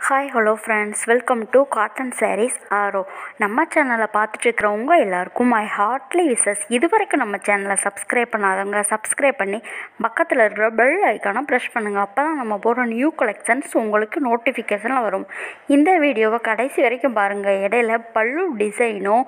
hi hello friends welcome to cotton sarees ஆரோ நம்ம சேனலை பார்த்துட்டு இருக்கிறவங்க எல்லாருக்கும் மை ஹார்ட்லி விசஸ் இது வரைக்கும் நம்ம சேனலை சப்ஸ்கிரைப் பண்ணாதவங்க சப்ஸ்கிரைப் பண்ணி பக்கத்தில் இருக்கிற பெல் ஐக்கானை ப்ரெஷ் பண்ணுங்கள் அப்போ தான் நம்ம போடுற நியூ கலெக்ஷன்ஸ் உங்களுக்கு நோட்டிஃபிகேஷனில் வரும் இந்த வீடியோவை கடைசி வரைக்கும் பாருங்கள் இடையில பல்லு டிசைனும்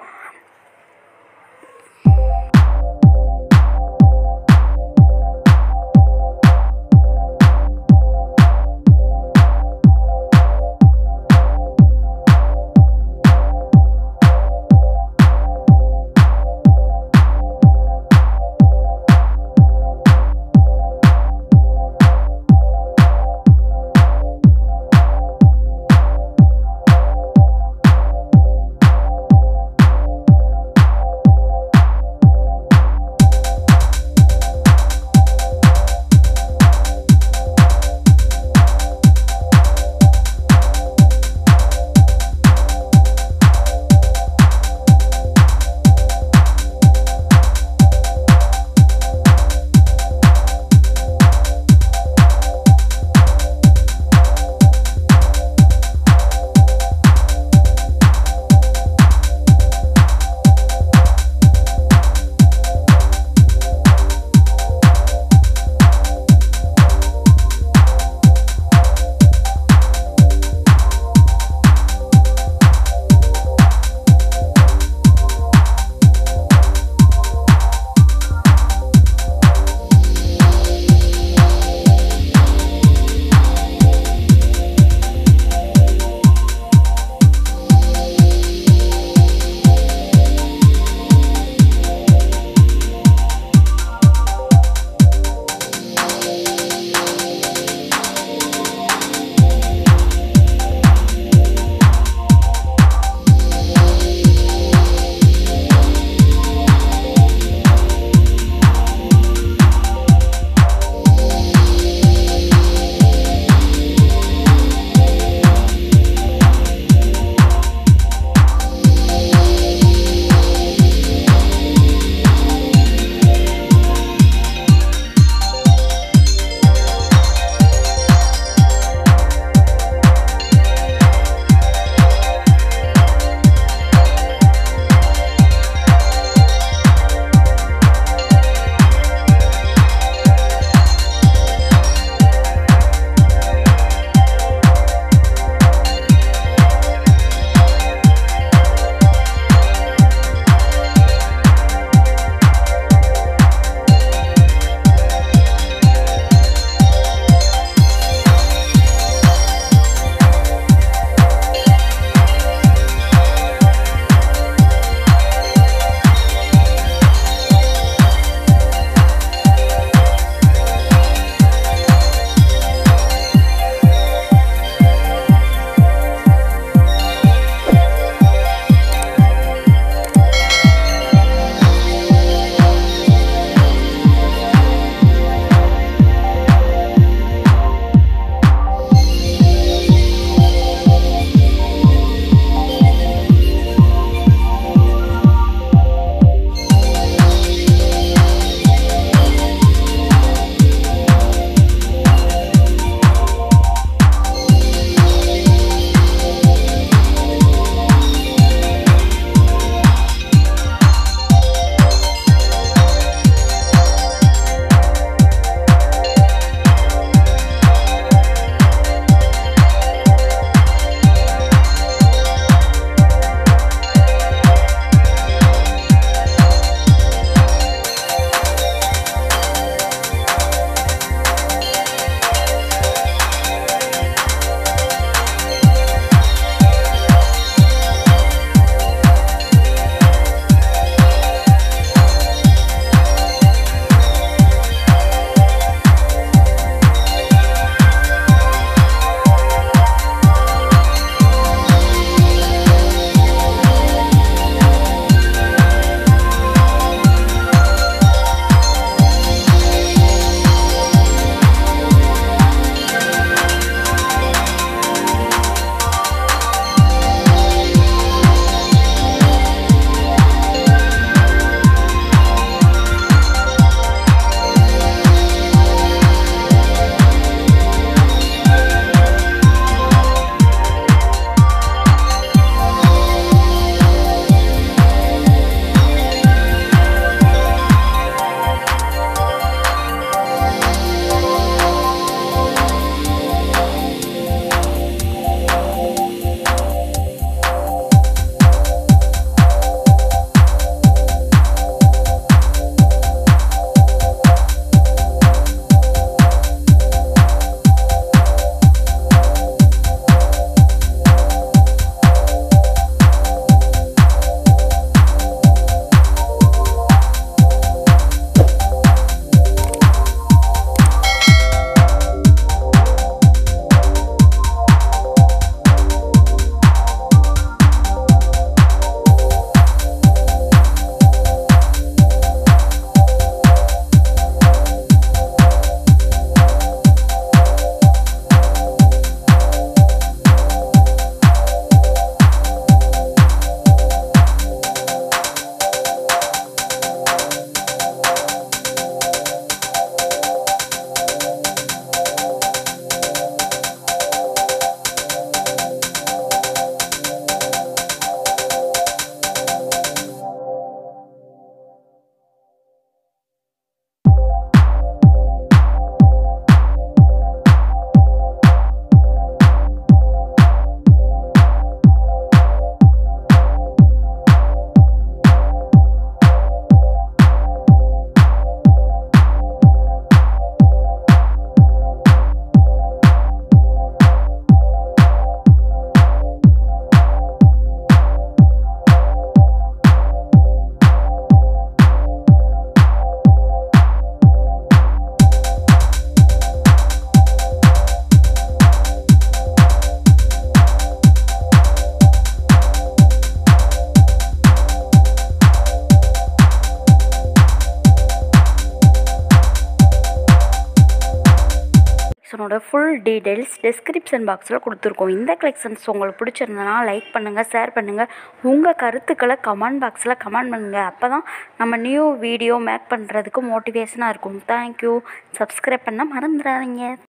கலெக்ஷனோட ஃபுல் டீட்டெயில்ஸ் டிஸ்கிரிப்ஷன் பாக்ஸில் கொடுத்துருக்கோம் இந்த கலெக்ஷன்ஸ் உங்களுக்கு பிடிச்சிருந்தனா லைக் பண்ணுங்கள் ஷேர் பண்ணுங்கள் உங்கள் கருத்துக்களை கமெண்ட் பாக்ஸில் கமெண்ட் பண்ணுங்கள் அப்போ தான் நம்ம நியூ வீடியோ மேக் பண்ணுறதுக்கு மோட்டிவேஷனாக இருக்கும் தேங்க்யூ சப்ஸ்கிரைப் பண்ண மறந்துடாதீங்க